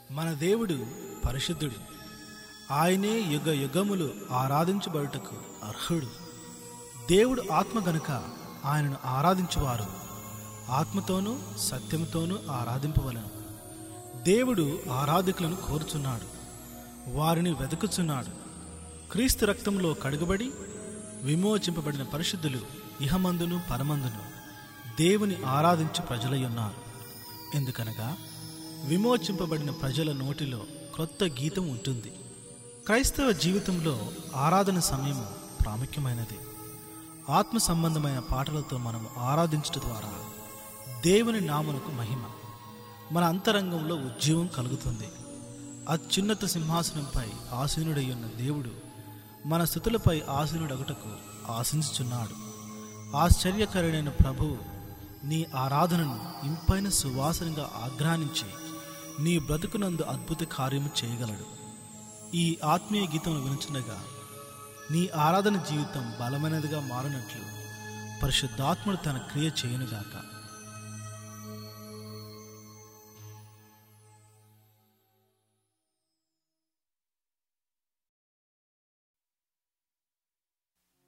మన దేవుడు పరిశుద్ధుడు ఆయనే యుగ యుగములు ఆరాధించబడుటకు అర్హుడు దేవుడు ఆత్మ గనుక ఆయనను ఆరాధించువారు ఆత్మతోనూ సత్యముతోనూ ఆరాధింపవలను దేవుడు ఆరాధకులను కోరుచున్నాడు వారిని వెతుకుచున్నాడు క్రీస్తు రక్తంలో కడుగబడి విమోచింపబడిన పరిశుద్ధులు ఇహమందును పరమందును దేవుని ఆరాధించు ప్రజలై ఉన్నారు ఎందుకనగా విమోచింపబడిన ప్రజల నోటిలో క్రొత్త గీతం ఉంటుంది క్రైస్తవ జీవితంలో ఆరాధన సమయం ప్రాముఖ్యమైనది ఆత్మ సంబంధమైన పాటలతో మనం ఆరాధించడం ద్వారా దేవుని నామునకు మహిమ మన అంతరంగంలో ఉద్యోగం కలుగుతుంది అత్యున్నత సింహాసనంపై ఆసీనుడై ఉన్న దేవుడు మన స్థుతులపై ఆసీనుడగుటకు ఆశించుచున్నాడు ఆశ్చర్యకరుడైన ప్రభువు నీ ఆరాధనను ఇంపైన సువాసనగా ఆగ్రహించి నీ బ్రతుకునందు అద్భుత కార్యము చేయగలడు ఈ ఆత్మీయ గీతమును వినుచుండగా నీ ఆరాధన జీవితం బలమైనదిగా మారినట్లు పరిశుద్ధాత్ముడు తన క్రియ చేయనుగాక